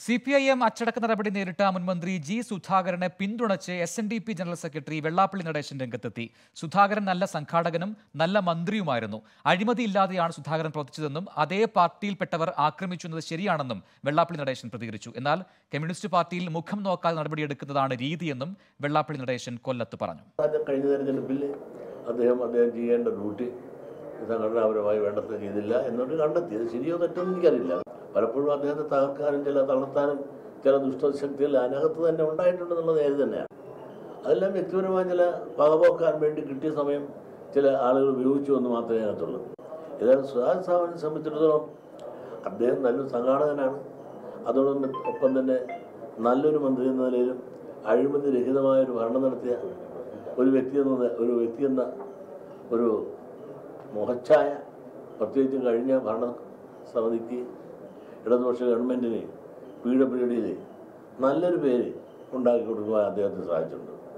C P I M അച്ചടക്ക നടപടി നേരിട്ട മുൻമന്ത്രി ജി സുധാകരനെ പിന്തുണച്ച് S N D P general secretary Vellappally Natesan രംഗത്തെത്തി സുധാകരൻ നല്ല സംഘാടകനും നല്ല മന്ത്രിയുമായിരുന്നു അഴിമതിയില്ലാതെയാണ് സുധാകരൻ പ്രവർത്തിച്ചതെന്നും അതേ പാർട്ടിയിൽപ്പെട്ടവർ ആക്രമിച്ചു എന്നത് ശരിയാണെന്നും വെള്ളാപ്പള്ളി നടേശൻ പ്രതികരിച്ചു എന്നാൽ കമ്മ്യൂണിസ്റ്റ് പാർട്ടിയിൽ മുഖം നോക്കാതെ നടപടിയെടുക്കുന്നതാണ് രീതിയെന്നും വെള്ളാപ്പള്ളി നടേശൻ കൊല്ലത്ത് പറഞ്ഞു അത് കഴിഞ്ഞ തെരഞ്ഞെടുപ്പിൽ അദ്ദേഹം അദ്ദേഹം ചെയ്യേണ്ട ഡ്യൂട്ടി സംഘടനാപരമായി വേണ്ടത്ര ചെയ്തില്ല എന്നൊരു കണ്ടെത്തി അത് ശരിയോ തെറ്റൊന്നും എനിക്കറിയില്ല പലപ്പോഴും അദ്ദേഹത്തെ തകർക്കാനും ചില തളർത്താനും ചില ദുഷ്ടശക്തികൾ അതിനകത്ത് തന്നെ ഉണ്ടായിട്ടുണ്ടെന്നുള്ളത് നേരെ തന്നെയാണ് അതെല്ലാം വ്യക്തിപരമായ ചില പകപോക്കാൻ വേണ്ടി കിട്ടിയ സമയം ചില ആളുകൾ ഉപയോഗിച്ചു എന്ന് മാത്രമേ അതിനകത്തുള്ളൂ ഏതായാലും സുധാകർ സാഹിബിനെ സംബന്ധിച്ചിടത്തോളം അദ്ദേഹം നല്ലൊരു സംഘാടകനാണ് അതോടൊപ്പം ഒപ്പം തന്നെ നല്ലൊരു മന്ത്രി എന്ന നിലയിലും അഴിമതി രഹിതമായ ഒരു ഭരണം നടത്തിയ ഒരു വ്യക്തി എന്ന ഒരു വ്യക്തി എന്ന ഒരു മുഖച്ഛായ പ്രത്യേകിച്ചും കഴിഞ്ഞ ഭരണ സമിതിക്ക് ഇടതുപക്ഷ ഗവൺമെൻറ്റിന് പി ഡബ്ല്യു ഡിയിൽ നല്ലൊരു പേര് ഉണ്ടാക്കി കൊടുക്കുവാൻ അദ്ദേഹത്തിന് സാധിച്ചിട്ടുണ്ട്